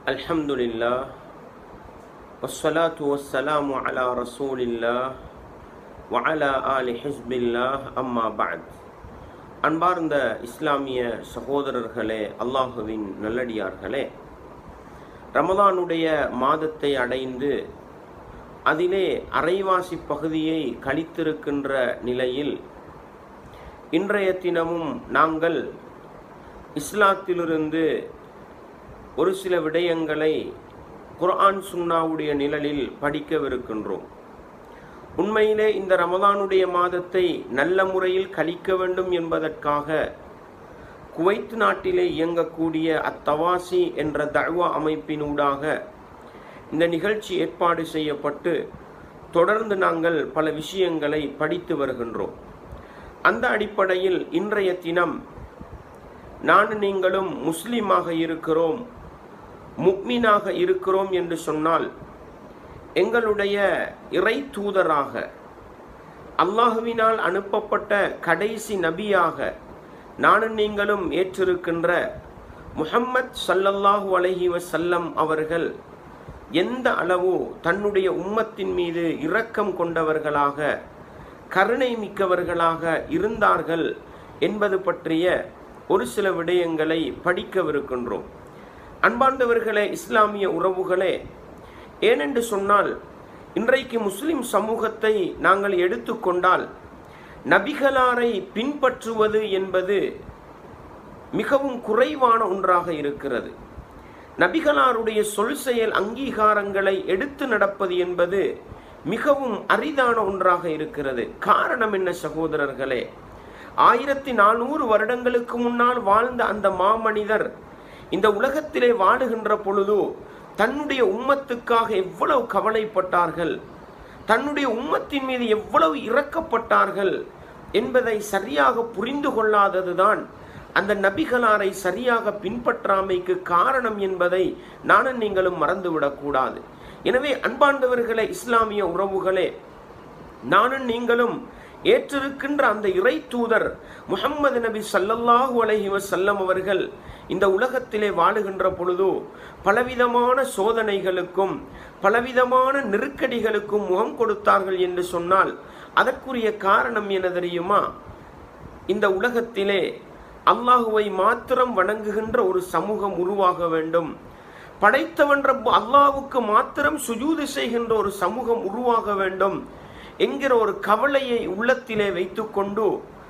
الحمد لله والصلاة والسلام على رسول الله وعلى آل حزب الله أما بعد அன்பார்ந்த இஸ்லாமிய சகோதரர்களே அல்லாஹுவின் நல்லடியார்களே ரமதானுடைய மாதத்தை அடைந்து அதிலே அரைவாசி பகுதியை கழித்திருக்கின்ற நிலையில் இன்றைய தினமும் நாங்கள் இஸ்லாத்திலிருந்து ஒரு சில விடயங்களை குர்ஆன் சுன்னாவுடைய நிழலில் படிக்கவிருக்கின்றோம் உண்மையிலே இந்த ரமதானுடைய மாதத்தை நல்ல முறையில் கழிக்க வேண்டும் என்பதற்காக குவைத் நாட்டிலே இயங்கக்கூடிய அத்தவாசி என்ற தழ்வா அமைப்பினூடாக இந்த நிகழ்ச்சி ஏற்பாடு செய்யப்பட்டு தொடர்ந்து நாங்கள் பல விஷயங்களை படித்து வருகின்றோம் அந்த அடிப்படையில் இன்றைய தினம் நான் நீங்களும் முஸ்லீமாக இருக்கிறோம் முக்மீனாக இருக்கிறோம் என்று சொன்னால் எங்களுடைய இறை தூதராக அல்லாஹுவினால் அனுப்பப்பட்ட கடைசி நபியாக நானும் நீங்களும் ஏற்றிருக்கின்ற முஹம்மத் சல்லல்லாஹு அலைஹி வசல்லம் அவர்கள் எந்த அளவு தன்னுடைய உம்மத்தின் மீது இரக்கம் கொண்டவர்களாக கருணை மிக்கவர்களாக இருந்தார்கள் என்பது பற்றிய ஒரு சில விடயங்களை படிக்கவிருக்கின்றோம் அன்பார்ந்தவர்களே இஸ்லாமிய உறவுகளே ஏனென்று சொன்னால் இன்றைக்கு முஸ்லிம் சமூகத்தை நாங்கள் எடுத்துக்கொண்டால் நபிகளாரை பின்பற்றுவது என்பது மிகவும் குறைவான ஒன்றாக இருக்கிறது நபிகளாருடைய சொல் செயல் அங்கீகாரங்களை எடுத்து நடப்பது என்பது மிகவும் அரிதான ஒன்றாக இருக்கிறது காரணம் என்ன சகோதரர்களே ஆயிரத்தி நானூறு வருடங்களுக்கு முன்னால் வாழ்ந்த அந்த மாமனிதர் இந்த உலகத்திலே வாழுகின்ற பொழுது தன்னுடைய உம்மத்துக்காக எவ்வளவு கவலைப்பட்டார்கள் தன்னுடைய உம்மத்தின் மீது எவ்வளவு இறக்கப்பட்டார்கள் என்பதை சரியாக புரிந்து கொள்ளாததுதான் அந்த நபிகளாரை சரியாக பின்பற்றாமைக்கு காரணம் என்பதை நானும் நீங்களும் மறந்துவிடக்கூடாது எனவே அன்பாண்டவர்களே இஸ்லாமிய உறவுகளே நானும் நீங்களும் ஏற்றிருக்கின்ற அந்த இறை தூதர் முகம்மது நபி சல்லல்லாஹு அலஹி வசல்லம் அவர்கள் இந்த உலகத்திலே வாழுகின்ற பொழுது பலவிதமான சோதனைகளுக்கும் பலவிதமான நெருக்கடிகளுக்கும் முகம் கொடுத்தார்கள் என்று சொன்னால் அதற்குரிய காரணம் என தெரியுமா இந்த உலகத்திலே அல்லாஹுவை மாத்திரம் வணங்குகின்ற ஒரு சமூகம் உருவாக வேண்டும் படைத்தவன் ரப்பு அல்லாவுக்கு மாத்திரம் சுஜூது செய்கின்ற ஒரு சமூகம் உருவாக வேண்டும் என்கிற ஒரு கவலையை உள்ளத்திலே வைத்துக்கொண்டு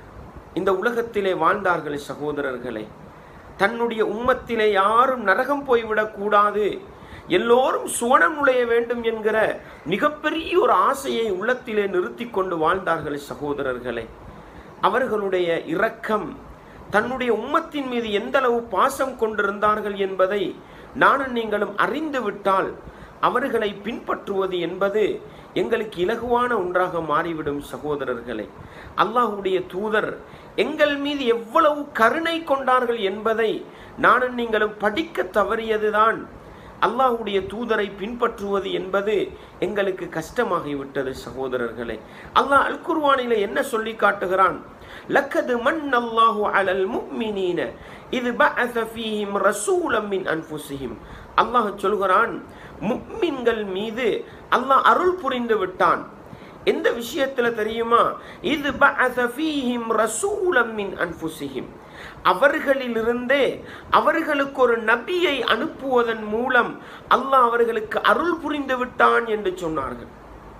இந்த உலகத்திலே வாழ்ந்தார்கள் சகோதரர்களே தன்னுடைய உம்மத்திலே யாரும் நரகம் போய்விடக் கூடாது எல்லோரும் சுவனம் நுழைய வேண்டும் என்கிற மிகப்பெரிய ஒரு ஆசையை உள்ளத்திலே நிறுத்தி கொண்டு வாழ்ந்தார்கள் சகோதரர்களே அவர்களுடைய இரக்கம் தன்னுடைய உம்மத்தின் மீது எந்த அளவு பாசம் கொண்டிருந்தார்கள் என்பதை நானும் நீங்களும் அறிந்து விட்டால் அவர்களை பின்பற்றுவது என்பது எங்களுக்கு இலகுவான ஒன்றாக மாறிவிடும் சகோதரர்களே அல்லாஹுடைய தூதர் எங்கள் மீது எவ்வளவு கருணை கொண்டார்கள் என்பதை நானும் நீங்களும் படிக்க தவறியதுதான் அல்லாஹுடைய தூதரை பின்பற்றுவது என்பது எங்களுக்கு கஷ்டமாகிவிட்டது சகோதரர்களே அல்லாஹ் அல் குர்வானில என்ன சொல்லி காட்டுகிறான் லக்கது மன் அல்லாஹு அலல் முக்மினீன இது பஅஸ ஃபீஹிம் ரசூலம் மின் அன்ஃபுஸிஹிம் அல்லாஹ் சொல்கிறான் முக்மின்கள் மீது அல்லாஹ் அருள் புரிந்து விட்டான் எந்த விஷயத்துல தெரியுமா இது பஅஸ ஃபீஹிம் ரசூலம் மின் அன்ஃபுஸிஹிம் அவர்களிலிருந்தே அவர்களுக்கு ஒரு நபியை அனுப்புவதன் மூலம் அல்லாஹ் அவர்களுக்கு அருள் புரிந்து விட்டான் என்று சொன்னார்கள்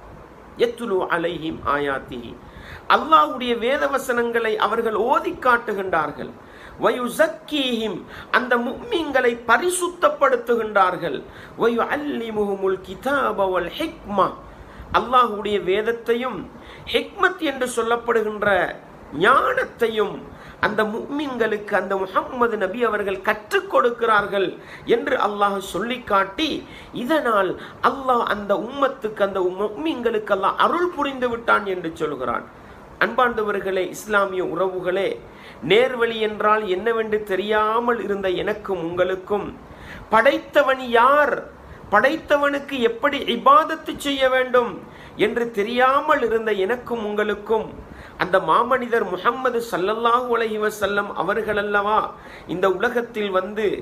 எத்துலு அலைஹிம் ஆயாத்திஹி அல்லாஹ்வுடைய வேதவசனங்களை அவர்கள் ஓதி காட்டுகின்றார்கள் வயுசக்கீஹிம் அந்த முக்மீன்களை பரிசுத்தப்படுத்துகின்றார்கள் வயு அல்லிமுஹுமுல் கிதாப வல் ஹிக்மா அல்லாஹ்வுடைய வேதத்தையும் ஹிக்மத் என்று சொல்லப்படுகின்ற ஞானத்தையும் அந்த முக்மின்களுக்கு அந்த முகம்மது நபி அவர்கள் கற்றுக் கொடுக்கிறார்கள் என்று அல்லாஹ் சொல்லி காட்டி இதனால் அல்லாஹ் அந்த உம்மத்துக்கு அந்த முக்மின்களுக்கு அல்லாஹ் அருள் புரிந்து விட்டான் என்று சொல்கிறான் அன்பாண்டவர்களே இஸ்லாமிய உறவுகளே நேர்வழி என்றால் என்னவென்று தெரியாமல் இருந்த எனக்கும் உங்களுக்கும் படைத்தவன் யார் படைத்தவனுக்கு எப்படி இபாதத்து செய்ய வேண்டும் என்று தெரியாமல் இருந்த எனக்கும் உங்களுக்கும் அந்த மாமனிதர் முஹம்மது ஸல்லல்லாஹு அலைஹி வஸல்லம் அவர்கள் அல்லவா இந்த உலகத்தில் வந்து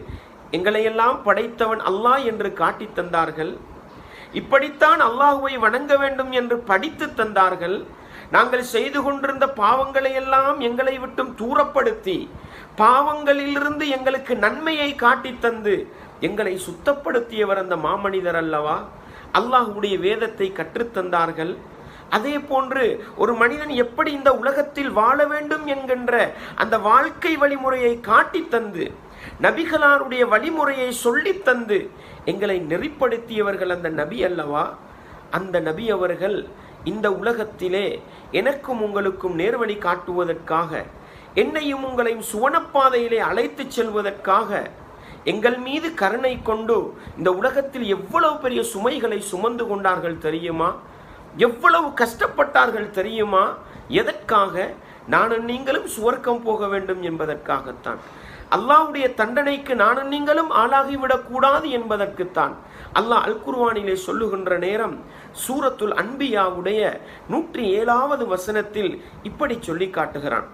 எங்களையெல்லாம் படைத்தவன் அல்லாஹ் என்று காட்டித் தந்தார்கள் இப்படித்தான் அல்லாஹுவை வணங்க வேண்டும் என்று படித்து தந்தார்கள் நாங்கள் செய்து கொண்டிருந்த பாவங்களை எல்லாம் எங்களை விட்டும் தூரப்படுத்தி பாவங்களிலிருந்து எங்களுக்கு நன்மையை காட்டித் தந்து எங்களை சுத்தப்படுத்தியவர் அந்த மாமனிதர் அல்லவா அல்லாஹுடைய வேதத்தை கற்றுத்தந்தார்கள் அதே போன்று ஒரு மனிதன் எப்படி இந்த உலகத்தில் வாழ வேண்டும் என்கின்ற அந்த வாழ்க்கை வழிமுறையை காட்டித் தந்து நபிகளாருடைய வழிமுறையை சொல்லித் தந்து எங்களை நெறிப்படுத்தியவர்கள் அந்த நபி அல்லவா அந்த நபி அவர்கள் இந்த உலகத்திலே எனக்கும் உங்களுக்கும் நேர்வழி காட்டுவதற்காக என்னையும் உங்களையும் சுவனப்பாதையிலே அழைத்துச் செல்வதற்காக எங்கள் மீது கருணை கொண்டு இந்த உலகத்தில் எவ்வளவு பெரிய சுமைகளை சுமந்து கொண்டார்கள் தெரியுமா எவ்வளவு கஷ்டப்பட்டார்கள் தெரியுமா எதற்காக நானும் நீங்களும் சுவர்க்கம் போக வேண்டும் என்பதற்காகத்தான் அல்லாஹ்வுடைய தண்டனைக்கு நானும் நீங்களும் ஆளாகிவிடக் கூடாது என்பதற்குத்தான் அல்லாஹ் அல் குர்ஆனிலே சொல்லுகின்ற நேரம் சூரத்துல் அன்பியாவுடைய நூற்றி ஏழாவது வசனத்தில் இப்படி சொல்லி காட்டுகிறான்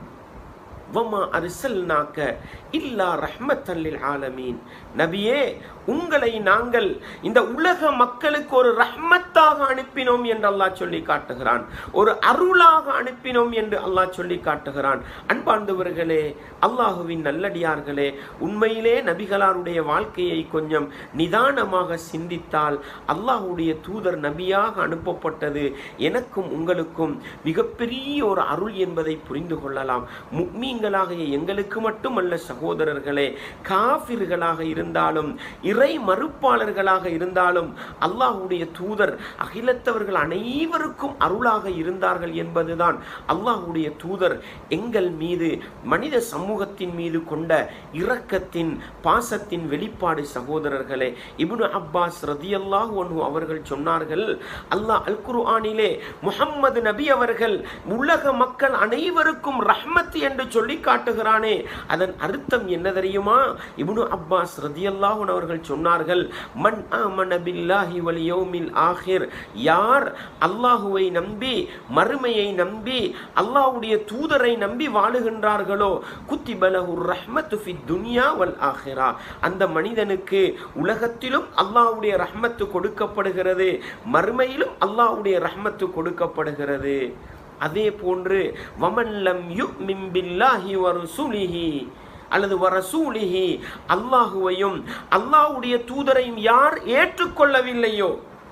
வமா அரிசல்னாக்க இல்லா ரஹ்மத்தல்லில் ஆலமீன் நபியே உங்களை நாங்கள் இந்த உலக மக்களுக்கு ஒரு ரஹ்மத்தாக அனுப்பினோம் என்று அல்லாஹ் சொல்லி காட்டுகிறான் ஒரு அருளாக அனுப்பினோம் என்று அல்லாஹ் சொல்லி காட்டுகிறான் அன்பார்ந்தவர்களே அல்லாஹுவின் நல்லடியார்களே உண்மையிலே நபிகளாருடைய வாழ்க்கையை கொஞ்சம் நிதானமாக சிந்தித்தால் அல்லாஹுடைய தூதர் நபியாக அனுப்பப்பட்டது எனக்கும் உங்களுக்கும் மிகப்பெரிய ஒரு அருள் என்பதை புரிந்து கொள்ளலாம் முக்மீன்களாகிய எங்களுக்கு மட்டுமல்ல சகோதரர்களே காஃபிர்களாக இருந்தாலும் இறை மறுப்பாளர்களாக இருந்தாலும் அல்லாஹுடைய தூதர் அகிலத்தவர்கள் அனைவருக்கும் அருளாக இருந்தார்கள் என்பதுதான் அல்லாஹுடைய தூதர் எங்கள் மீது மனித சமூகத்தின் மீது கொண்ட இரக்கத்தின் பாசத்தின் வெளிப்பாடு சகோதரர்களே இப்னு அப்பாஸ் ரதியல்லாஹு அன்ஹு அவர்கள் சொன்னார்கள் அல்லாஹ் அல் குர்ஆனிலே முஹம்மது நபி அவர்கள் உலக மக்கள் அனைவருக்கும் ரஹ்மத் என்று சொல்லி காட்டுகிறானே அதன் அர்த்தம் என்ன தெரியுமா இப்னு அப்பாஸ் ரதியல்லாஹு அன்ஹு அவர்கள் சொன்னார்கள் மன் ஆமன பில்லாஹி வல் யௌமில் ஆஹிர் யார் அல்லாஹுவை நம்பி மறுமையை நம்பி அல்லாஹ்வுடைய தூதரை நம்பி வாழுகின்றார்களோ குத்திபலஹு ரஹ்மத்து ஃபி துன்யா வல் ஆஹிரா அந்த மனிதனுக்கு உலகத்திலும் அல்லாஹ்வுடைய ரஹ்மத்து கொடுக்கப்படுகிறது மறுமையிலும் அல்லாஹ்வுடைய ரஹ்மத்து கொடுக்கப்படுகிறது அதே போன்று வமல்லம் யுமின் பில்லாஹி வ ருசுலிஹி அல்லது வரசூலிஹி அல்லாஹுவையும் அல்லாஹ்வுடைய தூதரையும் யார் ஏற்றுக்கொள்ளவில்லையோ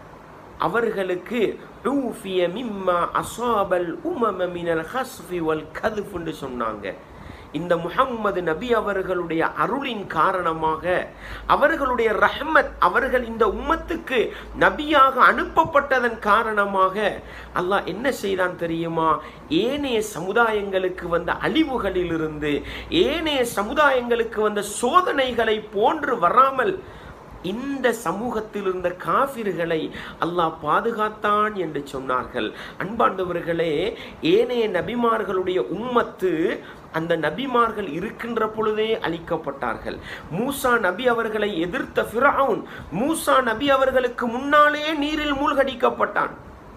அவர்களுக்கு ஊஃபிய மிம்மா அசாபல் உமம மினல் ஹஸ்ஃபி வல் கதுஃப்னு சொன்னாங்க இந்த முஹம்மது நபி அவர்களுடைய அருளின் காரணமாக அவர்களுடைய ரஹ்மத் அவர்கள் இந்த உம்மத்துக்கு நபியாக அனுப்பப்பட்டதன் காரணமாக அல்லாஹ் என்ன செய்தான் தெரியுமா ஏனைய சமுதாயங்களுக்கு வந்த அழிவுகளிலிருந்து ஏனைய சமுதாயங்களுக்கு வந்த சோதனைகளை போன்று வராமல் இந்த சமூகத்தில் இருந்த காபிர்களை அல்லாஹ் பாதுகாத்தான் என்று சொன்னார்கள் அன்பாண்டவர்களே ஏனைய நபிமார்களுடைய உம்மத்து அந்த நபிமார்கள் இருக்கின்ற பொழுதே அழிக்கப்பட்டார்கள் மூசா நபி அவர்களை எதிர்த்த ஃபிரவுன் மூசா நபி அவர்களுக்கு முன்னாலே நீரில் மூழ்கடிக்கப்பட்டான்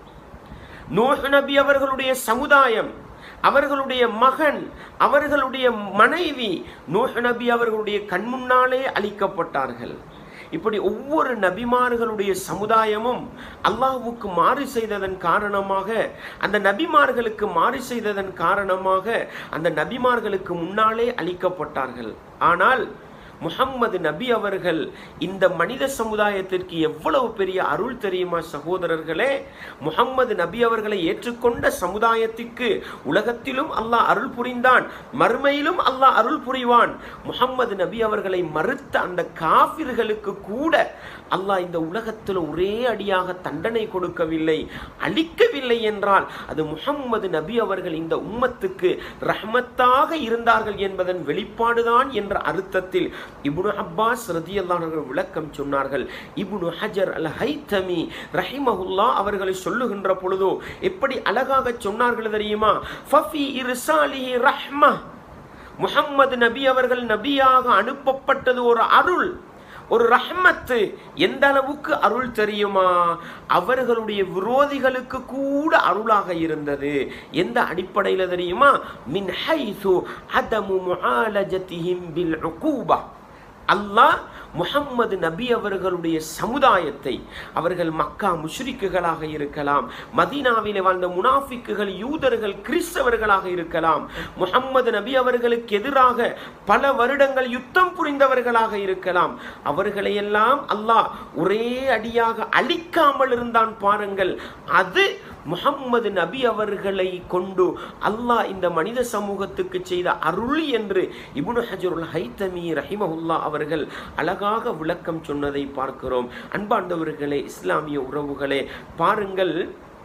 நோஹ் நபி அவர்களுடைய சமுதாயம் அவர்களுடைய மகன் அவர்களுடைய மனைவி நோஹ் நபி அவர்களுடைய கண்முன்னாலே அழிக்கப்பட்டார்கள் இப்படி ஒவ்வொரு நபிமார்களுடைய சமுதாயமும் அல்லாஹ்வுக்கு மாறு செய்ததன் காரணமாக அந்த நபிமார்களுக்கு மாறு செய்ததன் காரணமாக அந்த நபிமார்களுக்கு முன்னாலே அழிக்கப்பட்டார்கள் ஆனால் முஹம்மது நபி அவர்கள் இந்த மனித சமுதாயத்திற்கு எவ்வளவு பெரிய அருள் தெரியுமா சகோதரர்களே முஹம்மது நபி அவர்களை ஏற்றுக்கொண்ட சமுதாயத்திற்கு உலகத்திலும் அல்லாஹ் அருள் புரிந்தான் மறுமையிலும் அல்லாஹ் அருள் புரிவான் முஹம்மது நபி அவர்களை மறுத்த அந்த காபிர்களுக்கு கூட அல்லாஹ் இந்த உலகத்தில் ஒரே அடியாக தண்டனை கொடுக்கவில்லை அழிக்கவில்லை என்றால் அது முஹம்மது நபி அவர்கள் இந்த உம்மத்துக்கு ரஹ்மத்தாக இருந்தார்கள் என்பதன் வெளிப்பாடுதான் என்ற அர்த்தத்தில் இப்னு அப்பாஸ் ரதியல்லானவர்கள் விளக்கம் சொன்னார்கள் இப்னு ஹஜர் அல் ஹைத்தமி ரஹிமஹுல்லா அவர்களை சொல்லுகின்ற பொழுதோ எப்படி அழகாக சொன்னார்கள் தெரியுமா ஃபஃபி இர்சாலிஹி ரஹ்மா முஹம்மது நபி அவர்கள் நபியாக அனுப்பப்பட்டது ஒரு அருள் ஒரு ரஹ்மத்து எந்த அளவுக்கு அருள் தெரியுமா அவர்களுடைய விரோதிகளுக்கு கூட அருளாக இருந்தது எந்த அடிப்படையில் தெரியுமா மின் ஹைசு அதமு முஆலஜதிஹிம் பில் உகூபா அல்லாஹ் முஹம்மது நபி அவர்களுடைய சமுதாயத்தை அவர்கள் மக்கா முஷ்ரிக்குகளாக இருக்கலாம் மதீனாவிலே வாழ்ந்த முனாஃபிக்குகள் யூதர்கள் கிறிஸ்தவர்களாக இருக்கலாம் முஹம்மது நபி அவர்களுக்கு எதிராக பல வருடங்கள் யுத்தம் புரிந்தவர்களாக இருக்கலாம் அவர்களையெல்லாம் அல்லாஹ் ஒரே அடியாக அழிக்காமல் இருந்தான் பாருங்கள் அது முஹம்மது நபி அவர்களை கொண்டு அல்லாஹ் இந்த மனித சமூகத்துக்கு செய்த அருள் என்று இப்னு ஹஜருல் ஹைத்தமி ரஹிமஹுல்லா அவர்கள் அழகாக விளக்கம் சொன்னதை பார்க்கிறோம் அன்பாண்டவர்களே இஸ்லாமிய உறவுகளே பாருங்கள்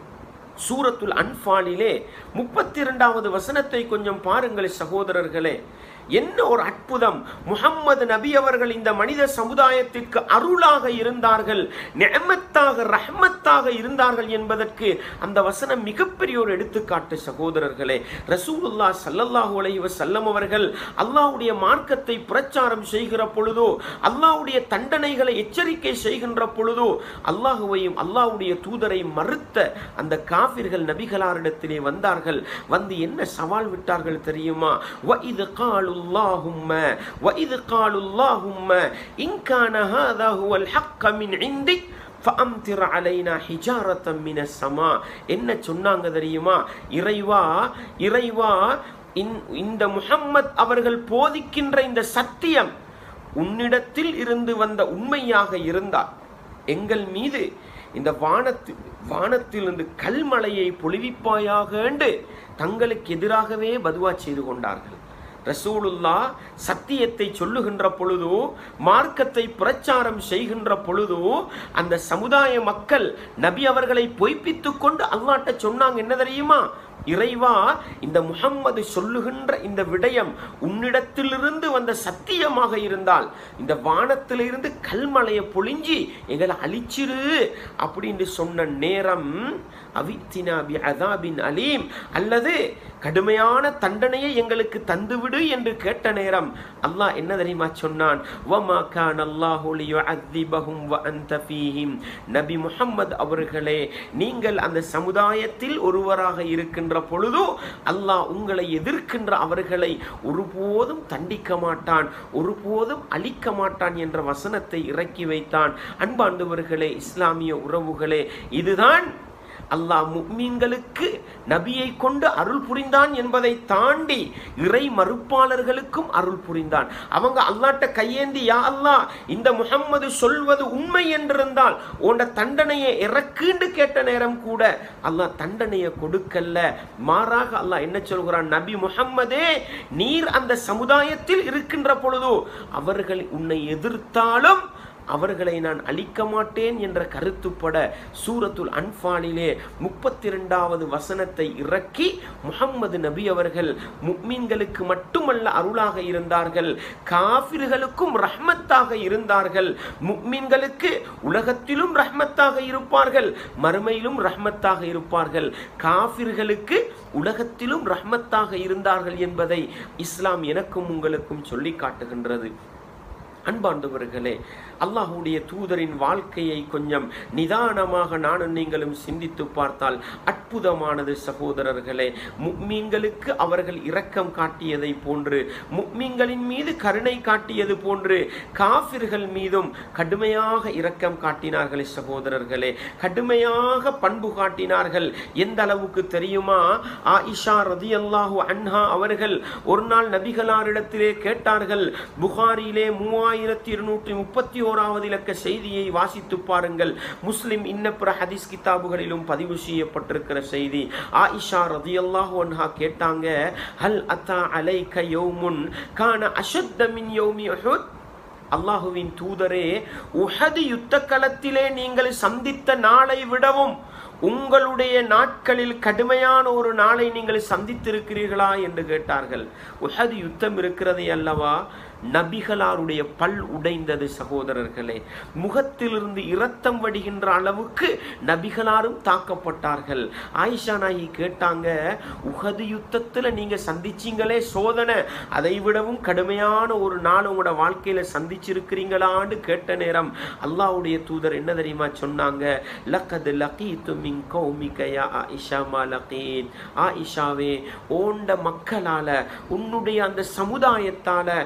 சூரத்துல் அன்பாலிலே முப்பத்தி இரண்டாவது வசனத்தை கொஞ்சம் பாருங்கள் சகோதரர்களே என்ன ஒரு அற்புதம் முஹம்மது நபி அவர்கள் இந்த மனித சமுதாயத்திற்கு அருளாக இருந்தார்கள் நியமத்தாக ரஹ்மத்தாக இருந்தார்கள் என்பதற்கு அந்த வசனம் மிகப்பெரிய ஒரு எடுத்துக்காட்டு சகோதரர்களே ரசூலுல்லாஹ் ஸல்லல்லாஹு அலைஹி வஸல்லம் அவர்கள் அல்லாஹ்வுடைய மார்க்கத்தை பிரச்சாரம் செய்கிற பொழுதோ அல்லாஹ்வுடைய தண்டனைகளை எச்சரிக்கை செய்கின்ற பொழுதோ அல்லாஹுவையும் அல்லாஹ்வுடைய தூதரை மறுத்த அந்த காஃபிர்கள் நபிகளாரிடத்திலே வந்தார்கள் வந்து என்ன சவால் விட்டார்கள் தெரியுமா وَإِذْ قَالُوا اللَّهُمَّ وَإِذْ قَالُوا اللَّهُمَّ إِنْ كَانَ هَذَا هُوَ الْحَقَّ مِنْ عِنْدِكَ فَأَمْطِرْ عَلَيْنَا حِجَارَةً مِنَ السَّمَاءِ என்ன சொன்னாங்க தெரியுமா இறைவா இறைவா இந்த- இந்த முஹம்மத் அவர்கள் போதிக்கின்ற இந்த சத்தியம் உன்னிடத்தில் இருந்து வந்த உண்மையாக இருந்தால் எங்கள் மீது இந்த வானத்து வானத்திலிருந்து கல்மலையை பொழிவிப்பாயாக என்று தங்களுக்கு எதிராகவே பதுவா செய்து கொண்டார்கள் ரசூலுல்லா சத்தியத்தை சொல்லுகின்ற பொழுதோ மார்க்கத்தை பிரச்சாரம் செய்கின்ற பொழுதோ அந்த சமுதாய மக்கள் நபி அவர்களை பொய்ப்பித்துக் கொண்டு அல்லாட்ட சொன்னாங்க என்ன தெரியுமா இறைவா இந்த முஹம்மது சொல்லுகின்ற இந்த விடயம் உன்னிடத்திலிருந்து வந்த சத்தியமாக இருந்தால் இந்த வானத்திலிருந்து கல்மலையை பொழிஞ்சி எங்களை அழிச்சிரு அப்படின்னு சொன்ன நேரம் அவித்தினா பி அதாபின் அலீம் அல்லது கடுமையான தண்டனையை எங்களுக்கு தந்துவிடு என்று கேட்ட நேரம் அல்லாஹ் என்ன தெரியுமா சொன்னான் வமா கான் அல்லாஹு லியுஅத்திபஹும் வ அன்த ஃபீஹிம் நபி முஹம்மது அவர்களே நீங்கள் அந்த சமுதாயத்தில் ஒருவராக இருக்கின்ற பொழுது அல்லாஹ் உங்களை எதிர்க்கின்ற அவர்களை ஒருபோதும் தண்டிக்க மாட்டான் ஒருபோதும் அழிக்க மாட்டான் என்ற வசனத்தை இறக்கி வைத்தான் அன்பாண்டவர்களே இஸ்லாமிய உறவுகளே இதுதான் அல்லாஹ் முக்மீன்களுக்கு நபியை கொண்டு அருள் புரிந்தான் என்பதை தாண்டி இறை மறுப்பாளர்களுக்கும் அருள் புரிந்தான் அவங்க அல்லாட்ட கையேந்தி யா அல்லாஹ் இந்த முஹம்மது சொல்வது உண்மை என்றிருந்தால் உன்ட தண்டனையை இறக்குன்னு கேட்ட நேரம் கூட அல்லாஹ் தண்டனையை கொடுக்கல்ல மாறாக அல்லாஹ் என்ன சொல்கிறான் நபி முஹம்மதே நீர் அந்த சமுதாயத்தில் இருக்கின்ற பொழுதோ அவர்கள் உன்னை எதிர்த்தாலும் அவர்களை நான் அழிக்க மாட்டேன் என்ற கருத்துப்பட சூரத்துல் அன்பாலிலே முப்பத்தி இரண்டாவது வசனத்தை இறக்கி முஹம்மது நபி அவர்கள் முக்மீன்களுக்கு மட்டுமல்ல அருளாக இருந்தார்கள் காஃபிர்களுக்கும் ரஹ்மத்தாக இருந்தார்கள் முக்மீன்களுக்கு உலகத்திலும் ரஹ்மத்தாக இருப்பார்கள் மறுமையிலும் ரஹ்மத்தாக இருப்பார்கள் காஃபிர்களுக்கு உலகத்திலும் ரஹ்மத்தாக இருந்தார்கள் என்பதை இஸ்லாம் எனக்கும் உங்களுக்கும் சொல்லி காட்டுகின்றது அன்பாண்டவர்களே அல்லாஹுடைய தூதரின் வாழ்க்கையை கொஞ்சம் நிதானமாக நானும் நீங்களும் சிந்தித்து பார்த்தால் அற்புதமானது சகோதரர்களே முக்மீன்களுக்கு அவர்கள் இரக்கம் காட்டியதை போன்று முக்மீன்களின் மீது கருணை காட்டியது போன்று காஃபிர்கள் மீதும் கடுமையாக இரக்கம் காட்டினார்களே சகோதரர்களே கடுமையாக பண்பு காட்டினார்கள் எந்த அளவுக்கு தெரியுமா ஆயிஷா ரதியல்லாஹு அன்ஹா அவர்கள் ஒரு நாள் நபிகளாரிடத்திலே கேட்டார்கள் புகாரியிலே மூவாயிரத்தி இருநூற்றி முப்பத்தி ஓராவது இலக்க செய்தியை வாசித்து பாருங்கள் முஸ்லிம் இன்னப்பிற ஹதீஸ் கிதாபுகளிலும் பதிவு செய்யப்பட்டிருக்கிற செய்தி ஆயிஷா ரதியல்லாஹு அன்ஹா கேட்டாங்க ஹல் அத்தா அலைக யௌமுன் கான அஷத்த மின் யௌமி உஹுத் அல்லாஹுவின் தூதரே உஹது யுத்த களத்திலே நீங்கள் சந்தித்த நாளை விடவும் உங்களுடைய நாட்களில் கடுமையான ஒரு நாளை நீங்கள் சந்தித்திருக்கிறீர்களா என்று கேட்டார்கள் உஹது யுத்தம் இருக்கிறதே அல்லவா நபிகளாருடைய பல் உடைந்தது சகோதரர்களே முகத்திலிருந்து இரத்தம் வடிகின்ற அளவுக்கு நபிகளாரும் தாக்கப்பட்டார்கள் ஆயிஷா நாயி கேட்டாங்க உகது யுத்தத்துல நீங்க சந்திச்சீங்களே சோதனை அதை விடவும் கடுமையான ஒரு நாள் உங்களோட வாழ்க்கையில சந்திச்சிருக்கிறீங்களான்னு கேட்ட நேரம் அல்லாஹ்வுடைய தூதர் என்ன தெரியுமா சொன்னாங்க லக்கது லகீத்து மின் கௌமிக யா ஆயிஷா மா லகீத் ஆயிஷாவே ஓண்ட மக்களால உன்னுடைய அந்த சமுதாயத்தால நான்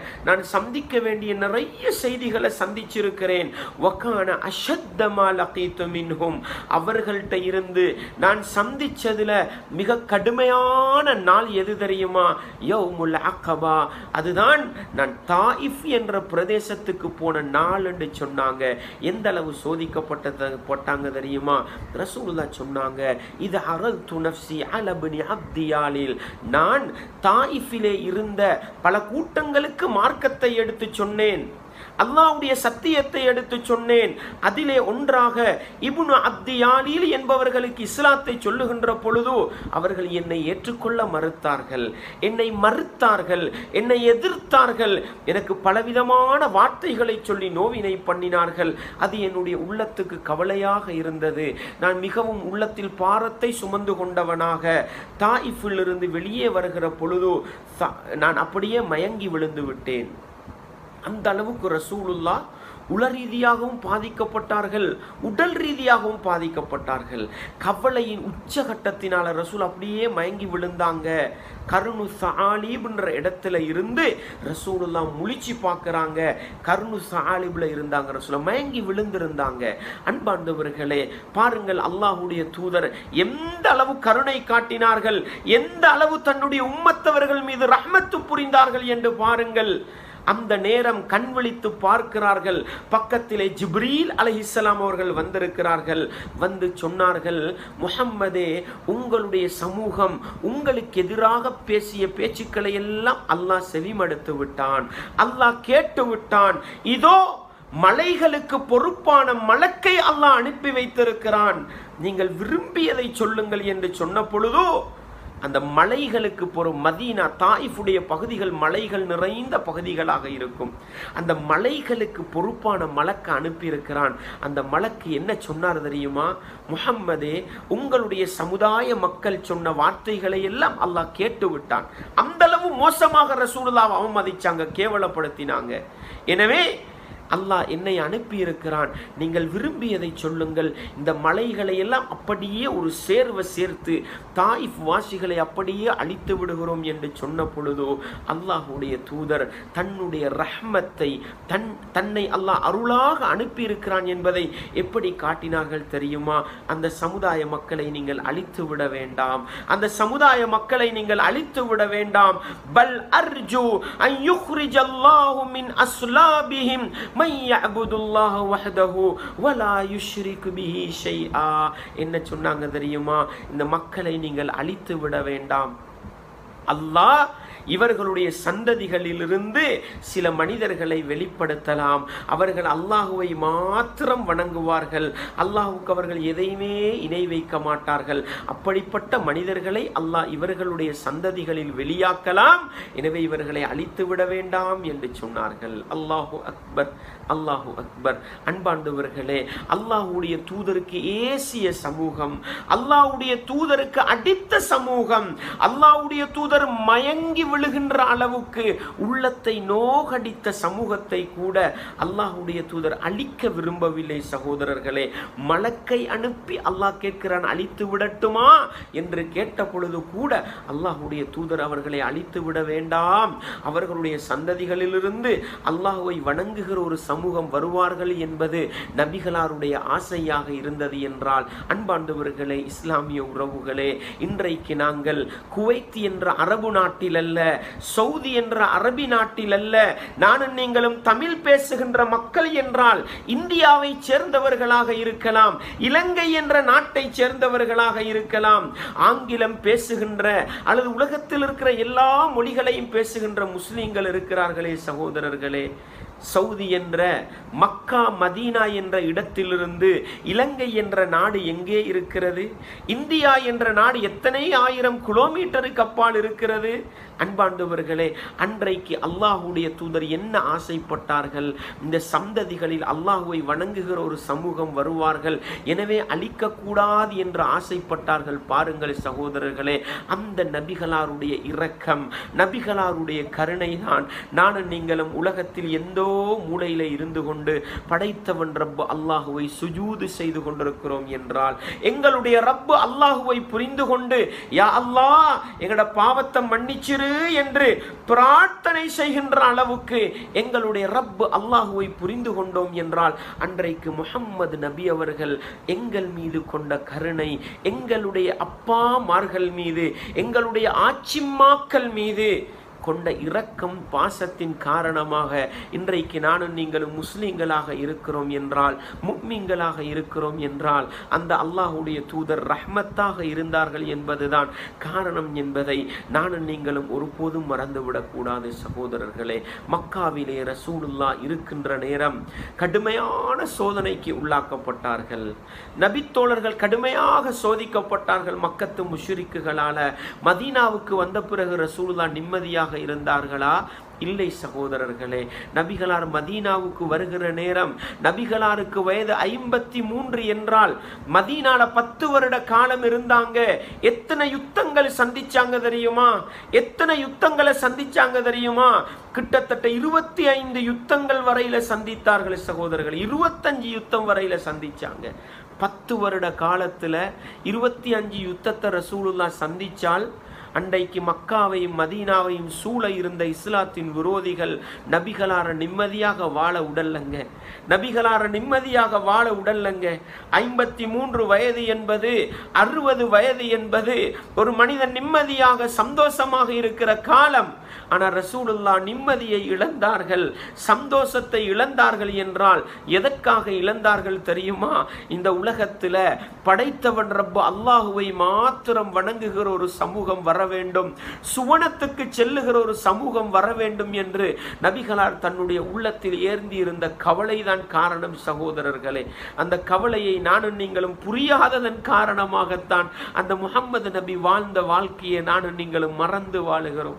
நான் சந்திக்க வேண்டிய நிறைய செய்திகளை சந்திச்சிருக்கிறேன் வக்கான அஷத்தமா லகீத்து மின்ஹும் அவர்கள்ட்ட இருந்து நான் சந்திச்சதுல மிக கடுமையான நாள் எது தெரியுமா யௌமுல் அக்கபா அதுதான் நான் தாயிஃப் என்ற பிரதேசத்துக்கு போன நாள் என்று சொன்னாங்க எந்த அளவு சோதிக்கப்பட்டத போட்டாங்க தெரியுமா ரசூலுல்லா சொன்னாங்க இது அரல் துனப்சி அலபினி அப்தியாலில் நான் தாயிஃபிலே இருந்த பல கூட்டங்களுக்கு மார்க்கத்தை எடுத்து சொன்னேன் அல்லாஹ்வுடைய சத்தியத்தை எடுத்து சொன்னேன் அதிலே ஒன்றாக இப்னு அப்தியாலில் என்பவர்களுக்கு இஸ்லாத்தை சொல்லுகின்ற பொழுது அவர்கள் என்னை ஏற்றுக்கொள்ள மறுத்தார்கள் என்னை மறுத்தார்கள் என்னை எதிர்த்தார்கள் எனக்கு பலவிதமான வார்த்தைகளை சொல்லி நோவினை பண்ணினார்கள் அது என்னுடைய உள்ளத்துக்கு கவலையாக இருந்தது நான் மிகவும் உள்ளத்தில் பாரத்தை சுமந்து கொண்டவனாக தாயிஃபில் இருந்து வெளியே வருகிற பொழுது ச- நான் அப்படியே மயங்கி விழுந்து விட்டேன் அந்த அளவுக்கு ரசூலுல்லா உள ரீதியாகவும் பாதிக்கப்பட்டார்கள் உடல் ரீதியாகவும் பாதிக்கப்பட்டார்கள் கவலையின் உச்சகட்டத்தினால ரசூல் அப்படியே மயங்கி விழுந்தாங்க கருணு சாலிப்ன்ற இடத்துல இருந்து ரசூலுல்லா முழிச்சு பார்க்கறாங்க கருணு சாலிப்ல இருந்தாங்க ரசூல் மயங்கி விழுந்திருந்தாங்க அன்பார்ந்தவர்களே பாருங்கள் அல்லாஹ்வுடைய தூதர் எந்த அளவு கருணை காட்டினார்கள் எந்த அளவு தன்னுடைய உம்மத்தவர்கள் மீது ரஹ்மத்து புரிந்தார்கள் என்று பாருங்கள் அந்த நேரம் கண் விழித்து பார்க்கிறார்கள் பக்கத்திலே ஜிப்ரீல் அலைஹிஸ்ஸலாம் அவர்கள் வந்திருக்கிறார்கள் வந்து சொன்னார்கள் முஹம்மதே உங்களுடைய சமூகம் உங்களுக்கு எதிராக பேசிய பேச்சுக்களை எல்லாம் அல்லாஹ் செவிமடுத்து விட்டான் அல்லாஹ் கேட்டு விட்டான் இதோ மலைகளுக்கு பொறுப்பான மலக்கை அல்லாஹ் அனுப்பி வைத்திருக்கிறான் நீங்கள் விரும்பியதை சொல்லுங்கள் என்று சொன்ன பொழுதோ அந்த மலைகளுக்கு பொறும் மதீனா தாயிஃபுடைய பகுதிகள் மலைகள் நிறைந்த பகுதிகளாக இருக்கும் அந்த மலைகளுக்கு பொறுப்பான மலக்கு அனுப்பியிருக்கிறான் அந்த மலக்கு என்ன சொன்னார் தெரியுமா முஹம்மதே உங்களுடைய சமுதாய மக்கள் சொன்ன வார்த்தைகளை எல்லாம் அல்லாஹ் கேட்டு விட்டான் அந்த அளவு மோசமாக ரசூலுல்லாவை அவமதிச்சாங்க கேவலப்படுத்தினாங்க எனவே அல்லாஹ் என்னை அனுப்பியிருக்கிறான் நீங்கள் விரும்பியதை சொல்லுங்கள் இந்த மலைகளை எல்லாம் அப்படியே ஒரு சேர்வை சேர்த்து தாயிஃப் வாசிகளை அப்படியே அழித்து விடுகிறோம் என்று சொன்ன பொழுதோ அல்லாஹுடைய தூதர் தன்னுடைய ரஹ்மத்தை தன் தன்னை அல்லாஹ் அருளாக அனுப்பியிருக்கிறான் என்பதை எப்படி காட்டினார்கள் தெரியுமா அந்த சமுதாய மக்களை நீங்கள் அழித்து விட வேண்டாம் அந்த சமுதாய மக்களை நீங்கள் அழித்து விட வேண்டாம் பல் அர்ஜு அன் யுக்ரிஜ அல்லாஹு மின் அஸ்லாபிஹிம் மை யஅபுதுல்லாஹ வஹ்தஹு வலா யுஷ்ரிக் பிஹி ஷைஆ என்ன சொன்னாங்க தெரியுமா இந்த மக்களை நீங்கள் அழித்து விட வேண்டாம் அல்லாஹ் இவர்களுடைய சந்ததிகளிலிருந்து சில மனிதர்களை வெளிப்படுத்தலாம் அவர்கள் அல்லாஹுவை மாத்திரம் வணங்குவார்கள் அல்லாஹுக்கு அவர்கள் எதையுமே இணை வைக்க மாட்டார்கள் அப்படிப்பட்ட மனிதர்களை அல்லாஹ் இவர்களுடைய சந்ததிகளில் வெளியாக்கலாம் எனவே இவர்களை அழித்து விட வேண்டாம் என்று சொன்னார்கள் அல்லாஹு அக்பர் அல்லாஹு அக்பர் அன்பாண்டவர்களே அல்லாஹுடைய தூதருக்கு ஏசிய சமூகம் அல்லாஹ்வுடைய தூதருக்கு அடித்த சமூகம் அல்லாஹ்வுடைய தூதர் மயங்கி விழுகின்ற அளவுக்கு உள்ளத்தை நோகடித்த சமூகத்தை கூட அல்லாஹ்வுடைய தூதர் அழிக்க விரும்பவில்லை சகோதரர்களே மலக்கை அனுப்பி அல்லாஹ் கேட்கிறான் அழித்து விடட்டுமா என்று கேட்ட பொழுது கூட அல்லாஹ்வுடைய தூதர் அவர்களை அழித்து விட வேண்டாம் அவர்களுடைய சந்ததிகளிலிருந்து அல்லாஹ்வை வணங்குகிற ஒரு சமூகம் வருவார்கள் என்பது நபிகளாருடைய ஆசையாக இருந்தது என்றால் அன்பாண்டவர்களே இஸ்லாமிய உறவுகளே இன்றைக்கு நாங்கள் குவைத் என்ற அரபு நாட்டில் அல்ல சவுதி என்ற அரபி நாட்டில் அல்ல நானும் நீங்களும் தமிழ் பேசுகின்ற மக்கள் என்றால் இந்தியாவை சேர்ந்தவர்களாக இருக்கலாம் இலங்கை என்ற நாட்டை சேர்ந்தவர்களாக இருக்கலாம் ஆங்கிலம் பேசுகின்ற அல்லது உலகத்தில் இருக்கிற எல்லா மொழிகளையும் பேசுகின்ற முஸ்லிம்கள் இருக்கிறார்களே சகோதரர்களே சவுதி என்ற மக்கா மதீனா என்ற இடத்திலிருந்து இலங்கை என்ற நாடு எங்கே இருக்கிறது இந்தியா என்ற நாடு எத்தனை ஆயிரம் கிலோமீட்டருக்கு அப்பால் இருக்கிறது அன்பாண்டவர்களே அன்றைக்கு அல்லாஹுடைய தூதர் என்ன ஆசைப்பட்டார்கள் இந்த சந்ததிகளில் அல்லாஹுவை வணங்குகிற ஒரு சமூகம் வருவார்கள் எனவே அழிக்கக்கூடாது என்று ஆசைப்பட்டார்கள் பாருங்கள் சகோதரர்களே அந்த நபிகளாருடைய இரக்கம் நபிகளாருடைய கருணை தான் நானும் நீங்களும் உலகத்தில் எந்த எங்கேயோ மூலையில இருந்து கொண்டு படைத்தவன் ரப்பு அல்லாஹுவை சுஜூது செய்து கொண்டிருக்கிறோம் என்றால் எங்களுடைய ரப்பு அல்லாஹுவை புரிந்து கொண்டு யா அல்லாஹ் எங்களோட பாவத்தை மன்னிச்சிரு என்று பிரார்த்தனை செய்கின்ற அளவுக்கு எங்களுடைய ரப்பு அல்லாஹுவை புரிந்து கொண்டோம் என்றால் அன்றைக்கு முஹம்மது நபி அவர்கள் எங்கள் மீது கொண்ட கருணை எங்களுடைய அப்பாமார்கள் மீது எங்களுடைய ஆச்சிம்மாக்கள் மீது கொண்ட இரக்கம் பாசத்தின் காரணமாக இன்றைக்கு நானும் நீங்களும் முஸ்லீம்களாக இருக்கிறோம் என்றால் முக்மீன்களாக இருக்கிறோம் என்றால் அந்த அல்லாஹுடைய தூதர் ரஹ்மத்தாக இருந்தார்கள் என்பதுதான் காரணம் என்பதை நானும் நீங்களும் ஒருபோதும் மறந்துவிடக்கூடாது சகோதரர்களே மக்காவிலே ரசூலுல்லா இருக்கின்ற நேரம் கடுமையான சோதனைக்கு உள்ளாக்கப்பட்டார்கள் நபித்தோழர்கள் கடுமையாக சோதிக்கப்பட்டார்கள் மக்கத்து முஷிரிக்குகளால மதீனாவுக்கு வந்த பிறகு ரசூலுல்லா நிம்மதியாக இருந்தார்களா இல்லை சகோதரர்களே நபிகளார் மதீனாவுக்கு வருகிற நேரம் நபிகளாருக்கு வயது ஐம்பத்தி மூன்று என்றால் மதீனால பத்து வருட காலம் இருந்தாங்க எத்தனை யுத்தங்கள் சந்திச்சாங்க தெரியுமா எத்தனை யுத்தங்களை சந்திச்சாங்க தெரியுமா கிட்டத்தட்ட இருபத்தி ஐந்து யுத்தங்கள் வரையில சந்தித்தார்கள் சகோதரர்கள் இருபத்தஞ்சு யுத்தம் வரையில சந்திச்சாங்க பத்து வருட காலத்துல இருபத்தி அஞ்சு யுத்தத்தை ரசூலுல்லா சந்திச்சால் அன்றைக்கு மக்காவையும் மதீனாவையும் சூழ இருந்த இஸ்லாத்தின் விரோதிகள் நபிகளார நிம்மதியாக வாழ உடல்லங்க நபிகளார நிம்மதியாக வாழ உடல்லங்க ஐம்பத்தி மூன்று வயது என்பது அறுபது வயது என்பது ஒரு மனிதன் நிம்மதியாக சந்தோஷமாக இருக்கிற காலம் ஆனால் ரசூலுல்லா நிம்மதியை இழந்தார்கள் சந்தோஷத்தை இழந்தார்கள் என்றால் எதற்காக இழந்தார்கள் தெரியுமா இந்த உலகத்துல படைத்தவன் ரப்பு அல்லாஹுவை மாத்திரம் வணங்குகிற ஒரு சமூகம் வர வேண்டும் சுவனத்துக்கு செல்லுகிற ஒரு சமூகம் வர வேண்டும் என்று நபிகளார் தன்னுடைய உள்ளத்தில் ஏந்தி இருந்த கவலைதான் காரணம் சகோதரர்களே அந்த கவலையை நானும் நீங்களும் புரியாததன் காரணமாகத்தான் அந்த முகம்மது நபி வாழ்ந்த வாழ்க்கையை நானும் நீங்களும் மறந்து வாழுகிறோம்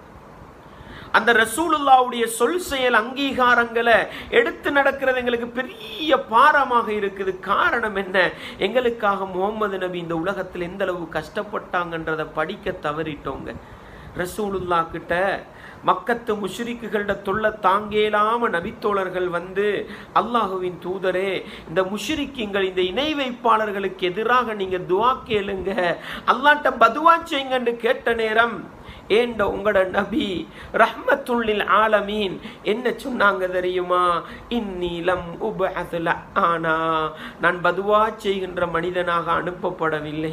அந்த ரசூலுல்லாவுடைய சொல் செயல் அங்கீகாரங்களை எடுத்து நடக்கிறது எங்களுக்கு பெரிய பாரமாக இருக்குது காரணம் என்ன எங்களுக்காக முகமது நபி இந்த உலகத்தில் எந்த அளவு கஷ்டப்பட்டாங்கன்றதை படிக்க தவறிட்டோங்க ரசூலுல்லா கிட்ட மக்கத்து முஷ்ரிக்குகளோட தொல்லை தாங்கேலாம நபித்தோழர்கள் வந்து அல்லாஹுவின் தூதரே இந்த முஷ்ரிக்குங்கள் இந்த இணை வைப்பாளர்களுக்கு எதிராக நீங்க துவா கேளுங்க அல்லாட்ட பதுவா செய்யுங்கன்னு கேட்ட நேரம் ஏண்ட உங்களோட நபி ரஹ்மத்துல்லில் ஆலமீன் என்ன சொன்னாங்க தெரியுமா இந்நீலம் உபஅதுல ஆனா நான் பதுவா செய்கின்ற மனிதனாக அனுப்பப்படவில்லை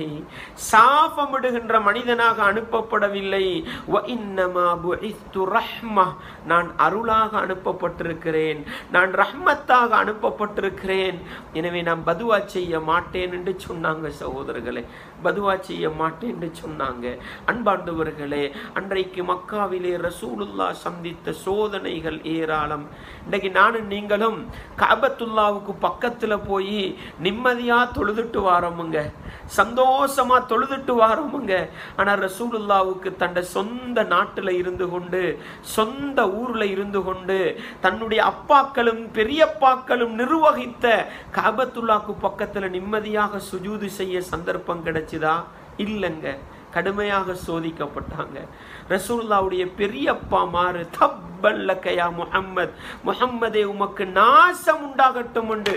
சாபமிடுகின்ற மனிதனாக அனுப்பப்படவில்லை வ இன்னமா புஇஸ்து ரஹ்மா நான் அருளாக அனுப்பப்பட்டிருக்கிறேன் நான் ரஹ்மத்தாக அனுப்பப்பட்டிருக்கிறேன் எனவே நான் பதுவா செய்ய மாட்டேன் என்று சொன்னாங்க சகோதரர்களே பதுவா செய்ய மாட்டேன் என்று சொன்னாங்க அன்பார்ந்தவர்களே அன்றைக்கு மக்காவிலே ரசூலுல்லா சந்தித்த சோதனைகள் ஏராளம் இன்னைக்கு நானும் நீங்களும் காபத்துல்லாவுக்கு பக்கத்துல போய் நிம்மதியா தொழுதுட்டு வாரோமுங்க சந்தோஷமா தொழுதுட்டு வாரோமுங்க ஆனா ரசூலுல்லாவுக்கு தன்னை சொந்த நாட்டுல இருந்து கொண்டு சொந்த ஊர்ல இருந்து கொண்டு தன்னுடைய அப்பாக்களும் பெரியப்பாக்களும் நிர்வகித்த காபத்துல்லாவுக்கு பக்கத்துல நிம்மதியாக சுஜூது செய்ய சந்தர்ப்பம் கிடைச்சுதா இல்லைங்க கடுமையாக சோதிக்கப்பட்டாங்க ரசூல்லாவுடைய பெரியப்பா மாறு தப்பல்லக்கையா முஹம்மத் முஹம்மதே உமக்கு நாசம் உண்டாகட்டும் என்று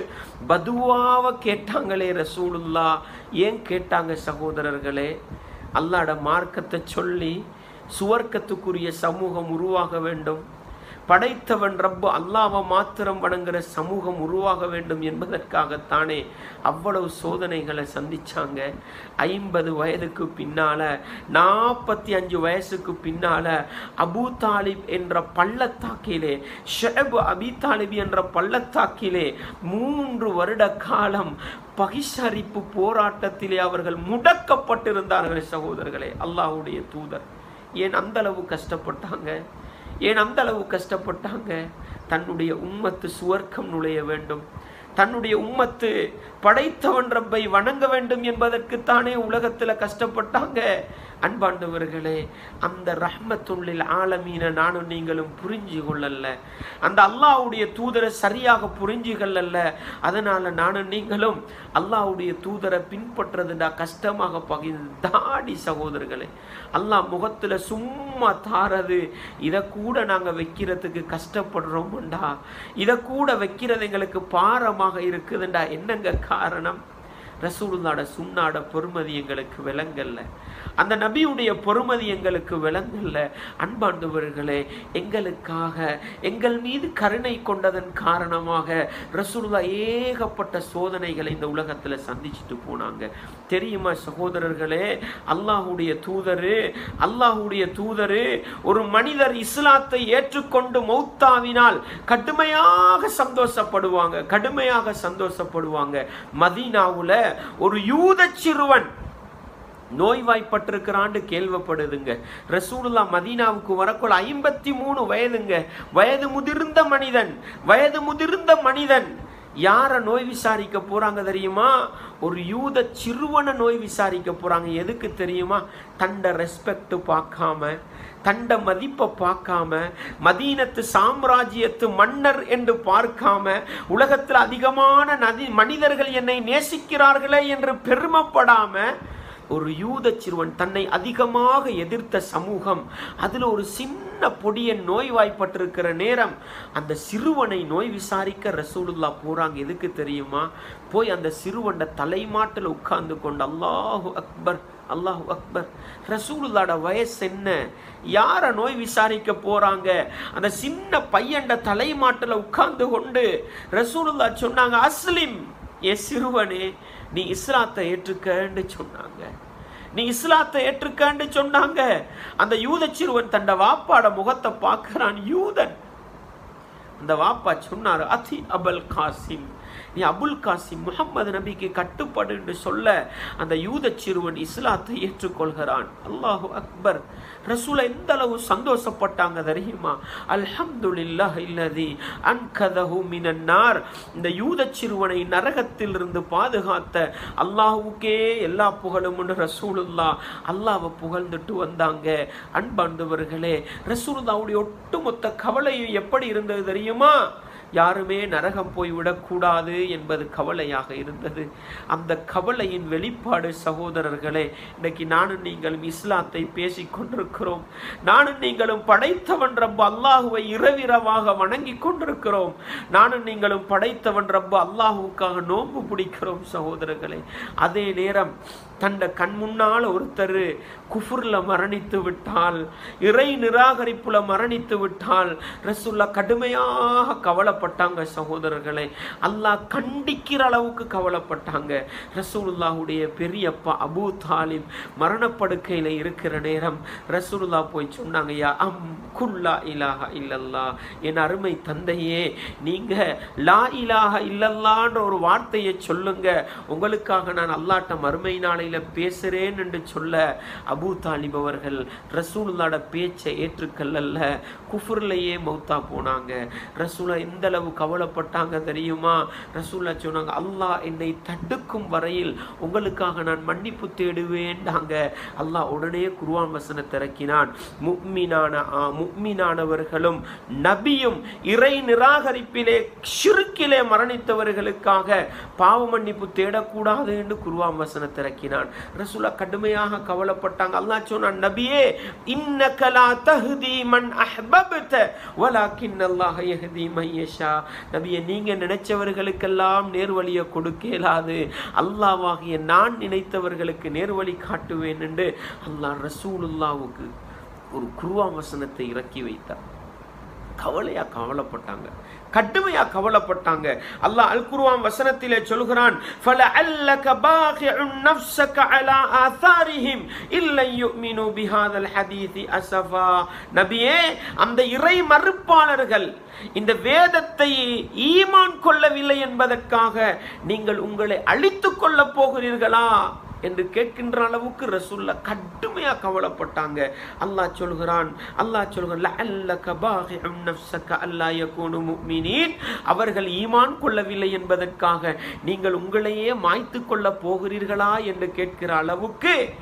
பதுவாவ கேட்டாங்களே ரசூலுல்லா ஏன் கேட்டாங்க சகோதரர்களே அல்லாட மார்க்கத்தை சொல்லி சுவர்க்கத்துக்குரிய சமூகம் உருவாக வேண்டும் படைத்தவன் ரப்பு அல்லாவை மாத்திரம் வணங்குற சமூகம் உருவாக வேண்டும் என்பதற்காகத்தானே அவ்வளவு சோதனைகளை சந்திச்சாங்க ஐம்பது வயதுக்கு பின்னால நாற்பத்தி அஞ்சு வயசுக்கு பின்னால அபூ தாலிப் என்ற பள்ளத்தாக்கிலே ஷெப் அபி தாலிப் என்ற பள்ளத்தாக்கிலே மூன்று வருட காலம் பகிஷரிப்பு போராட்டத்திலே அவர்கள் முடக்கப்பட்டிருந்தார்கள் சகோதரர்களே அல்லாஹ்வுடைய தூதர் ஏன் அந்த அளவு கஷ்டப்பட்டாங்க ஏன் அந்த அளவு கஷ்டப்பட்டாங்க தன்னுடைய உம்மத்து சுவர்க்கம் நுழைய வேண்டும் தன்னுடைய உம்மத்து படைத்தவன் ரப்பை வணங்க வேண்டும் என்பதற்குத்தானே உலகத்துல கஷ்டப்பட்டாங்க அன்பாண்டவர்களே அந்த ரஹ்மத்துள்ளில் ஆலமீன நானும் நீங்களும் புரிஞ்சு கொள்ளல அந்த அல்லாஹ்வுடைய தூதரை சரியாக புரிஞ்சு கொள்ளல அதனால நானும் நீங்களும் அல்லாஹ்வுடைய தூதரை பின்பற்றதுடா கஷ்டமாக பகிர்ந்து தாடி சகோதரர்களே அல்லாஹ் முகத்துல சும்மா தாரது இதை கூட நாங்க வைக்கிறதுக்கு கஷ்டப்படுறோம்டா இதை கூட வைக்கிறது எங்களுக்கு பாரமாக இருக்குதுண்டா என்னங்க காரணம் ரசூலுல்லாட சுண்ணாட பொறுமதி எங்களுக்கு விளங்கல்ல அந்த நபியுடைய பொறுமதி எங்களுக்கு விளங்கல்ல அன்பாண்டவர்களே எங்களுக்காக எங்கள் மீது கருணை கொண்டதன் காரணமாக ரசூலுல்லா ஏகப்பட்ட சோதனைகளை இந்த உலகத்துல சந்திச்சுட்டு போனாங்க தெரியுமா சகோதரர்களே அல்லாஹுடைய தூதரு அல்லாஹுடைய தூதரு ஒரு மனிதர் இஸ்லாத்தை ஏற்றுக்கொண்டு மௌத்தாவினால் கடுமையாக சந்தோஷப்படுவாங்க கடுமையாக சந்தோஷப்படுவாங்க மதீனாவுல ஒரு யூத சிறுவன் நோய்வாய்ப்பட்டிருக்கிறான்னு கேள்விப்படுதுங்க ரசூலுல்லா மதீனாவுக்கு வரக்குள்ள ஐம்பத்தி மூணு வயதுங்க வயது முதிர்ந்த மனிதன் வயது முதிர்ந்த மனிதன் யார நோய் விசாரிக்க போறாங்க தெரியுமா ஒரு யூத சிறுவனை நோய் விசாரிக்க போறாங்க எதுக்கு தெரியுமா தண்ட ரெஸ்பெக்ட் பார்க்காம தண்ட மதிப்பை பார்க்காம மதீனத்து சாம்ராஜ்யத்து மன்னர் என்று பார்க்காம உலகத்தில் அதிகமான நதி மனிதர்கள் என்னை நேசிக்கிறார்களே என்று பெருமைப்படாம ஒரு யூத சிறுவன் தன்னை அதிகமாக எதிர்த்த சமூகம் அதில் ஒரு சின்ன பொடியன் நோய்வாய்ப்பட்டிருக்கிற நேரம் அந்த சிறுவனை நோய் விசாரிக்க ரசூலுல்லா போறாங்க எதுக்கு தெரியுமா போய் அந்த சிறுவன்ட தலைமாட்டில் உட்கார்ந்து கொண்டு அல்லாஹு அக்பர் அல்லாஹு அக்பர் ரசூலுல்லாட வயசு என்ன யார நோய் விசாரிக்க போறாங்க அந்த சின்ன பையன்ட தலைமாட்டில் உட்கார்ந்து கொண்டு ரசூலுல்லா சொன்னாங்க அஸ்லிம் ஏ சிறுவனே நீ இஸ்லாத்தை ஏற்றுக்கன்னு சொன்னாங்க நீ இஸ்லாத்தை ஏற்றுக்கன்னு சொன்னாங்க அந்த யூத சிறுவன் தண்ட வாப்பாட முகத்தை பார்க்கிறான் யூதன் அந்த வாப்பா சொன்னார் அதி அபல் காசிம் நீ அபுல் காசிம் முகமது நபிக்கு கட்டுப்பாடு என்று சொல்ல அந்த யூத சிறுவன் இஸ்லாத்தை ஏற்றுக்கொள்கிறான் அல்லாஹு அக்பர் ரசூல எந்த அளவு சந்தோஷப்பட்டாங்க தெரியுமா அல்ஹம்துலில்லாஹ் இல்லதி அன்கதஹு மினன்னார் இந்த யூத சிறுவனை நரகத்தில் இருந்து பாதுகாத்த அல்லாஹுக்கே எல்லா புகழும் ரசூலுல்லா அல்லாஹ்வை புகழ்ந்துட்டு வந்தாங்க அன்பாண்டவர்களே ரசூலுல்லாவுடைய ஒட்டுமொத்த கவலையும் எப்படி இருந்தது தெரியுமா யாருமே நரகம் போய் விடக்கூடாது என்பது கவலையாக இருந்தது அந்த கவலையின் வெளிப்பாடு சகோதரர்களே இன்னைக்கு நானும் நீங்களும் இஸ்லாத்தை பேசிக் கொண்டிருக்கிறோம் நானும் நீங்களும் படைத்தவன் ரப்ப அல்லாஹுவை இரவிரவாக வணங்கி கொண்டிருக்கிறோம் நானும் நீங்களும் படைத்தவன் ரப்ப அல்லாஹுவுக்காக நோன்பு பிடிக்கிறோம் சகோதரர்களே அதே நேரம் தண்ட கண் முன்னால் ஒருத்தர் குஃபுர்ல மரணித்து விட்டால் இறை நிராகரிப்புல மரணித்து விட்டால் ரசுல்லா கடுமையாக கவலைப்பட்டாங்க சகோதரர்களே அல்லாஹ் கண்டிக்கிற அளவுக்கு கவலைப்பட்டாங்க ரசூலுல்லாஹுடைய பெரியப்பா அபூ தாலிப் மரணப்படுக்கையில இருக்கிற நேரம் ரசூலுல்லா போய் சொன்னாங்க யா அம் குல்லா இலாஹா இல்லல்லா என் அருமை தந்தையே நீங்க லா இலாஹா இல்லல்லான்ற ஒரு வார்த்தையை சொல்லுங்க உங்களுக்காக நான் அல்லாட்ட மறுமை நாளையில பேசுறேன் என்று சொல்ல அபூ தாலிப் அவர்கள் ரசூலுல்லாட பேச்சை ஏற்றுக்கல்லல்ல குஃபுர்லையே மௌத்தா போனாங்க ரசூலா எந்த அளவு கவலைப்பட்டாங்க தெரியுமா ரசூலா சொன்னாங்க அல்லாஹ் என்னை தடுக்கும் வரையில் உங்களுக்காக நான் மன்னிப்பு தேடுவேன்டாங்க அல்லாஹ் உடனே குருவான் வசனத்தை இறக்கினான் முக்மினான ஆ, முக்மினானவர்களும் நபியும் இறை நிராகரிப்பிலே ஷிருக்கிலே மரணித்தவர்களுக்காக பாவ மன்னிப்பு தேடக்கூடாது என்று குருவான் வசனத்தை இறக்கினான் ரசூலா கடுமையாக கவலைப்பட்டாங்க அல்லாஹ் சொன்னான் நபியே இன்னக லா தஹ்தி மன் அஹ்பப்த வலாக்கின் அல்லாஹ் யஹ்தி மன் யஷா நபியே நீங்க நினைச்சவர்களுக்கெல்லாம் நேர்வழியை கொடுக்க இயலாது அல்லாஹ்வாகிய நான் நினைத்தவர்களுக்கு நேர்வழி காட்டுவேன் என்று அல்லாஹ் ரசூலுல்லாவுக்கு ஒரு குருவா வசனத்தை இறக்கி வைத்தார் கவலையா கவலைப்பட்டாங்க கடுமையா கவலைப்பட்டாங்க அல்லாஹ் அல் குர்ஆன் வசனத்திலே சொல்கிறான் فَلَعَلَّكَ بَاخِعٌ نَفْسَكَ عَلَى آثَارِهِمْ إِلَّا يُؤْمِنُوا بِهَذَا الْحَدِيثِ أَسَفًا நபியே அந்த இறை மறுப்பாளர்கள் இந்த வேதத்தை ஈமான் கொள்ளவில்லை என்பதற்காக நீங்கள் உங்களை அழித்துக் கொள்ளப் போகிறீர்களா என்று கேட்கின்ற அளவுக்கு ரசூல்லா கடுமையா கவலைப்பட்டாங்க அல்லாஹ் சொல்கிறான் அல்லாஹ் சொல்கிறான் லஅல்லக பாகிஉன் நஃப்ஸக அல்லா யகூனு முஃமினீன் அவர்கள் ஈமான் கொள்ளவில்லை என்பதற்காக நீங்கள் உங்களையே மாய்த்து கொள்ள போகிறீர்களா என்று கேட்கிற அளவுக்கு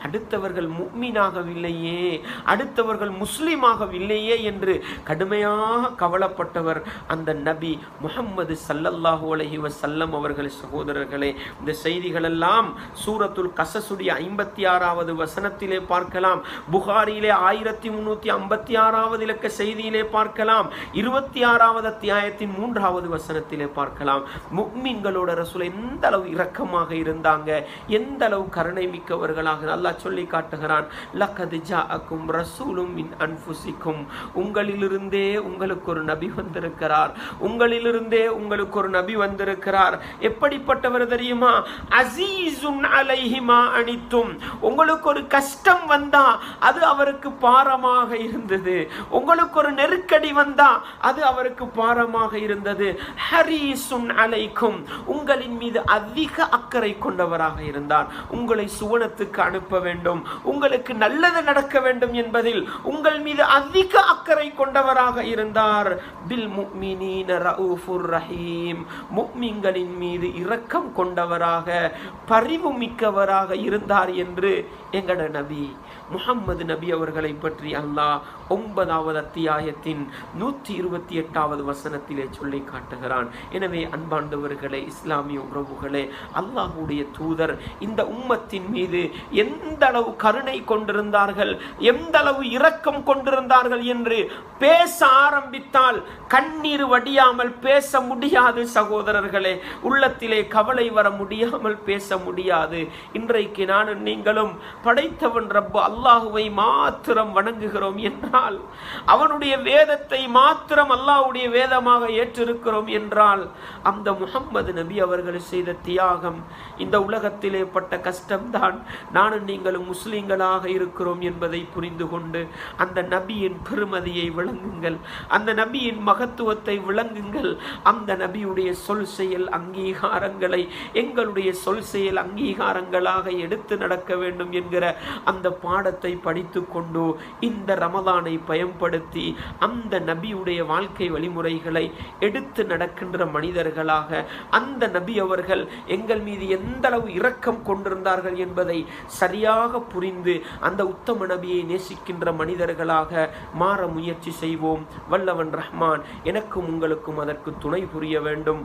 அடுத்தவர்கள் முக்மீனாகவில்லையே அடுத்தவர்கள் முஸ்லீமாகவில்லையே என்று கடுமையாக கவலைப்பட்டவர் அந்த நபி முஹம்மது சல்லல்லாஹு அலைஹி வஸல்லம் அவர்கள் சகோதரர்களே இந்த செய்திகளெல்லாம் சூரத்துல் கசசுடைய ஐம்பத்தி ஆறாவது வசனத்திலே பார்க்கலாம் புகாரியிலே ஆயிரத்தி முன்னூத்தி ஐம்பத்தி ஆறாவது இலக்க செய்தியிலே பார்க்கலாம் இருபத்தி ஆறாவது அத்தியாயத்தின் மூன்றாவது வசனத்திலே பார்க்கலாம் முக்மீன்களோட ரசூல் எந்த அளவு இரக்கமாக இருந்தாங்க எந்த அளவு கருணை மிக்கவர்களாக அல்லாஹ் சொல்லி காட்டுகிறான் லக்கது ஜாஅக்கும் ரசூலும் மின் அன்ஃபுசிக்கும் உங்களிலிருந்தே உங்களுக்கு ஒரு நபி வந்திருக்கிறார் உங்களிலிருந்தே உங்களுக்கு ஒரு நபி வந்திருக்கிறார் எப்படிப்பட்டவர் தெரியுமா அசீசுன் அலைஹிமா அனித்தும் உங்களுக்கு ஒரு கஷ்டம் வந்தா அது அவருக்கு பாரமாக இருந்தது உங்களுக்கு ஒரு நெருக்கடி வந்தா அது அவருக்கு பாரமாக இருந்தது ஹரீசுன் அலைக்கும் உங்களின் மீது அதிக அக்கறை கொண்டவராக இருந்தார் உங்களை சுவனத்துக்கு அனுப்ப வேண்டும் உங்களுக்கு நல்லது நடக்க வேண்டும் என்பதில் உங்கள் மீது அதிக அக்கறை கொண்டவராக இருந்தார் பில் முக்மினீன ரவுஃபுர் ரஹீம் முக்மின்களின் மீது இரக்கம் கொண்டவராக பரிவு மிக்கவராக இருந்தார் என்று எங்கட நபி முஹம்மது நபி அவர்களை பற்றி அல்லாஹ் ஒன்பதாவது அத்தியாயத்தின் நூற்றி இருபத்தி எட்டாவது வசனத்திலே சொல்லி காட்டுகிறான் எனவே அன்பாண்டவர்களே இஸ்லாமிய உறவுகளே அல்லாஹ்வுடைய தூதர் இந்த உம்மத்தின் மீது எந்த அளவு கருணை கொண்டிருந்தார்கள் எந்த அளவு இரக்கம் கொண்டிருந்தார்கள் என்று பேச ஆரம்பித்தால் கண்ணீர் வடியாமல் பேச முடியாது சகோதரர்களே உள்ளத்திலே கவலை வர முடியாமல் பேச முடியாது இன்றைக்கு நானும் நீங்களும் படைத்தவன் ரப்பு அல்லாஹுவை மாத்திரம் வணங்குகிறோம் என்றால் அவனுடைய வேதத்தை மாத்திரம் அல்லாஹ்வுடைய வேதமாக ஏற்றிருக்கிறோம் என்றால் அந்த முகம்மது நபி அவர்கள் செய்த தியாகம் இந்த உலகத்திலே பட்ட கஷ்டம்தான் நானும் நீங்களும் முஸ்லிம்களாக இருக்கிறோம் என்பதை புரிந்து கொண்டு அந்த நபியின் பெருமதியை விளங்குங்கள் அந்த நபியின் மகத்துவத்தை விளங்குங்கள் அந்த நபியுடைய சொல் செயல் அங்கீகாரங்களை எங்களுடைய சொல் செயல் அங்கீகாரங்களாக எடுத்து நடக்க வேண்டும் என்கிற அந்த பாடத்தை படித்து கொண்டு இந்த ரமதானை பயன்படுத்தி அந்த நபியுடைய வாழ்க்கை வழிமுறைகளை எடுத்து நடக்கின்ற மனிதர்களாக அந்த நபி அவர்கள் எங்கள் மீது எந்த அளவு இரக்கம் கொண்டிருந்தார்கள் என்பதை சரியாக புரிந்து அந்த உத்தம நபியை நேசிக்கின்ற மனிதர்களாக மாற முயற்சி செய்வோம் வல்லவன் ரஹ்மான் எனக்கும் உங்களுக்கும் அதற்கு துணை புரிய வேண்டும்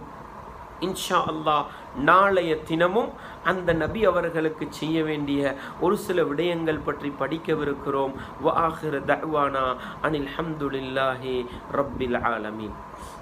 இன்ஷா அல்லாஹ் நாளைய தினமும் அந்த நபி அவர்களுக்கு செய்ய வேண்டிய ஒரு சில விடயங்கள் பற்றி படிக்கவிருக்கிறோம் வாஹிர் தஹ்வானா அனில் ஹம்துலில்லாஹி ரப்பில் ஆலமீன்